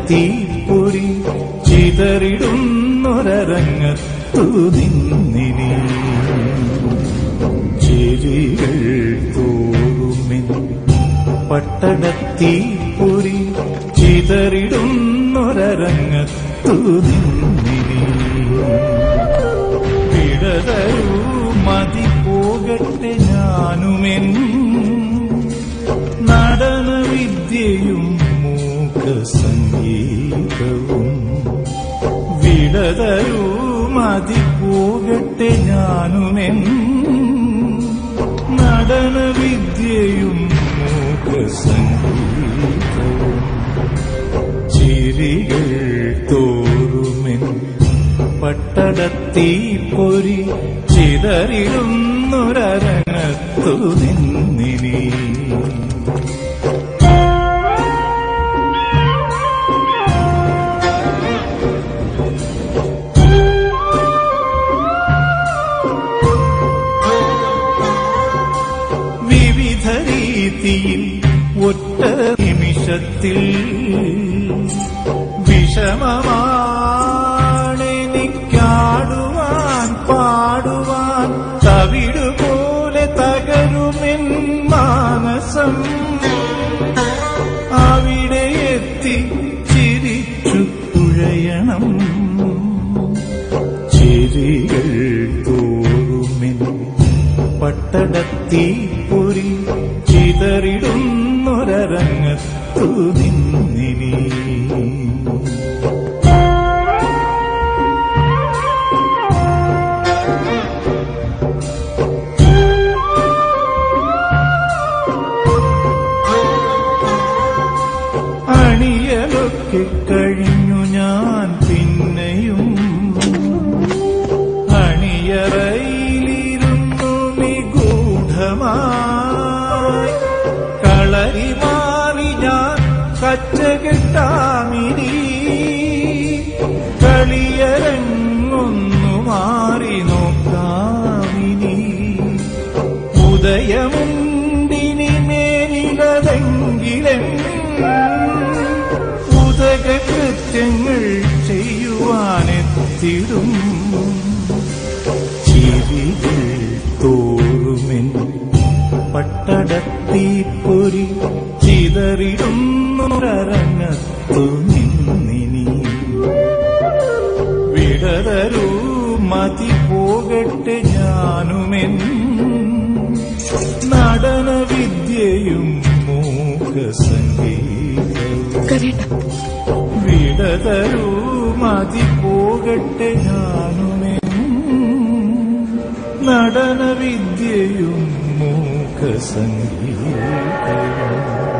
പട്ടടത്തീപ്പൊരി ചിതറിടുന്നൊരരങ്ങത്തു നിന്നിനി ചിരികൾ തോറുമിൻ പട്ടടത്തീപ്പൊരി ചിതറിടുന്നൊരരങ്ങത്തു നിന്നിനി വിടതരൂ മതി പോകട്ടെ ഞാനുമെൻ നടനവിദ്യയും മൂകസംഗീതവും വിടതരൂ മതി പോകട്ടെ ഞാനുമെൻ നടനവിദ്യയും മൂകസംഗീതവും ചിരികൾ തോറുമെൻ പട്ടടത്തീ പൊരി ചിതറിടുന്നൊരരങ്ങത്തു നിന്നിനി വിവിധ രീതിയിൽ ഒറ്റ നിമിഷത്തിൽ വിഷമമാണെനിക്കാടുവാൻ പാടുവാൻ തവിടുപോലെ തകരുമെൻ മാനസം അവിടെ എത്തി ചിരിച്ചു തുഴയണം ചിരികൾ തോറുമിൻ പട്ടടത്തീ പൊരി ചിതറിടുന്നൊരരങ്ങത്തു നിന്നിനി അണിയലൊക്കെ കഴിഞ്ഞു ഞാൻ പിന്നെയും അണിയറയിലിരുന്നു നിഗൂഢമായി കളരി മാറി ഞാൻ കച്ചകെട്ടാമിനി കളിയരങ്ങൊന്നു മാറി നോക്കാമിനി ഉദയമുണ്ടിനി മേലിലതെങ്കിലൻ ഉദക കൃത്യങ്ങൾ ചെയ്യുവാനെത്തിടും ചിരികൾ തോറുമെൻ പട്ടടത്തീ പൊരി ചിതറിടുന്നൊരരങ്ങത്തു നിന്നിനി വിടതരൂ മതി പോകട്ടെ ഞാനുമെൻ നടനവിദ്യയും മൂകസംഗീതവും കരയണ്ട വിടതരൂ മതി പോകട്ടെ ഞാനുമെൻ നടനവിദ്യയും മൂകസംഗീതവും